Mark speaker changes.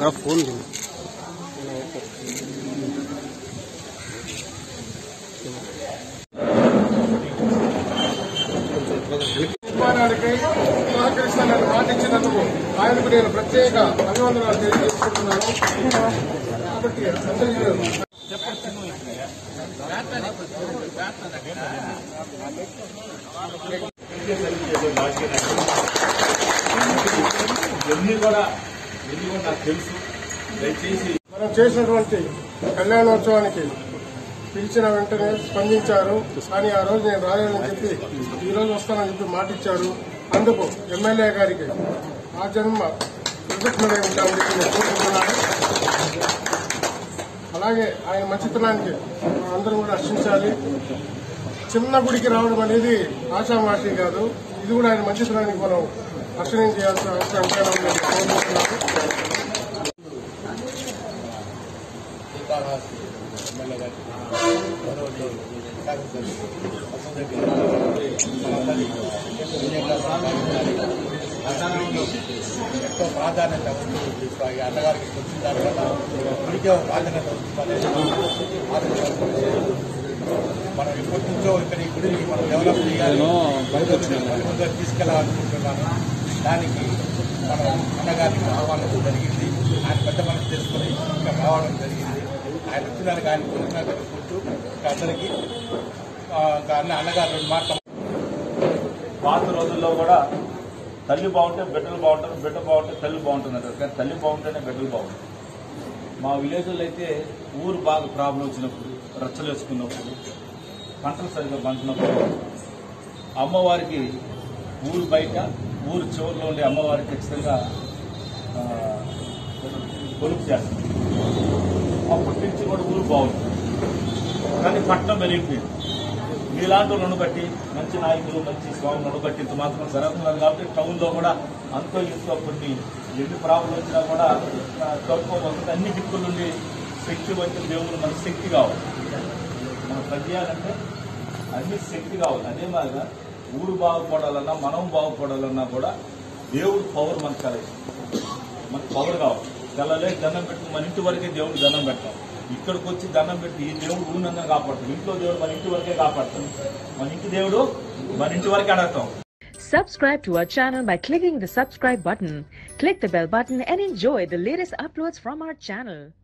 Speaker 1: అక్కడ ఫోన్ ఉంది.
Speaker 2: నిర్మాణానికి సహకరిస్తానని మాటించినందుకు ఆయనకు నేను ప్రత్యేక అభివందనాలు తెలియజేసుకుంటున్నాను కాబట్టి అందరికీ
Speaker 3: ఇవన్నీ కూడా ఇవన్నీ కూడా నాకు తెలుసు దయచేసి
Speaker 2: మనం చేసినటువంటి కళ్యాణోత్సవానికి పిలిచిన వెంటనే స్పందించారు కానీ ఆ రోజు నేను రాలేదని చెప్పి ఈ రోజు వస్తానని చెప్పి మాటిచ్చారు అందుకు ఎమ్మెల్యే గారికి ఆ జన్మ కృతజ్ఞతగా ఉంటామని చెప్పి నేను కోరుకుంటున్నాను అలాగే ఆయన మంచితనానికి అందరం కూడా హర్షించాలి చిన్న గుడికి రావడం అనేది ఆషామాషి కాదు ఇది కూడా ఆయన మంచితనానికి మనం హర్షణం చేయాల్సిన అవసరం ఎంతైనా ఉందని కోరుకుంటున్నాను
Speaker 4: ఎంతో ప్రాధాన్యత ఉంది ఈ అన్నగారికి వచ్చిన తర్వాత గుడికే ఒక ప్రాధాన్యత ఉంటుంది మనం ఇప్పటి నుంచో ఇక్కడ ఈ గుడిని మనం డెవలప్ చేయాలి ముందుకు తీసుకెళ్లాలనుకుంటున్నాను దానికి మనం అన్నగారికి ఆహ్వానం జరిగింది ఆయన పెద్ద మనసు తెలుసుకుని ఇక్కడ రావడం జరిగింది ఆయన వచ్చినానికి ఆయన కృతజ్ఞత తెలుపుకుంటూ ఇంకా అందరికీ ఆ, ఇంకా అన్న అన్నగారు రెండు మాటలు
Speaker 3: పాత రోజుల్లో కూడా తల్లి బాగుంటే బిడ్డలు బాగుంటారు బిడ్డ బాగుంటే తల్లి బాగుంటుంది అంటారు కానీ తల్లి బాగుంటేనే బిడ్డలు బాగుంటారు మా విలేజ్లో అయితే ఊరు బాగా ప్రాబ్లం వచ్చినప్పుడు రచ్చలు వేసుకున్నప్పుడు పంటలు సరిగ్గా పంచినప్పుడు అమ్మవారికి ఊరు బయట ఊరు చివరిలో ఉండే అమ్మవారికి ఖచ్చితంగా ఆ, కొలుపు చేస్తారు అప్పటి నుంచి కూడా ఊరు బాగుంటుంది కానీ పట్టణం పెరిగిపోయింది మీలాంటి రుణ బట్టి మంచి నాయకులు మంచి స్వామి రుణ బట్టి ఇంత మాత్రం జరుగుతున్నారు కాబట్టి టౌన్ లో కూడా అంతో ఇంతో కొన్ని ఎన్ని ప్రాబ్లం వచ్చినా కూడా ఆ, తక్కువ అన్ని దిక్కుల నుండి శక్తి వచ్చిన దేవుడు మన శక్తి కావాలి మనం పని చేయాలంటే అన్ని శక్తి కావాలి అదే మాదిరిగా ఊరు బాగుపడాలన్నా మనం బాగుపడాలన్నా కూడా దేవుడు పవర్ మనకు కలగాలి మనకు పవర్ కావాలి తెల్లలే దండం పెట్టి మన ఇంటి వరకే దేవుడు దండం పెట్టాలి ఇక్కడికి వచ్చి దండం పెట్టి ఈ దేవుడు ఊనంగా కాపాడుతాడు ఇంట్లో దేవుడు మన ఇంటి వరకే కాపాడుతాడు మన ఇంటి దేవుడు మన ఇంటి వరకే అడగతాం
Speaker 5: Subscribe to our channel by clicking the subscribe button. Click the bell button and enjoy the latest uploads from our channel.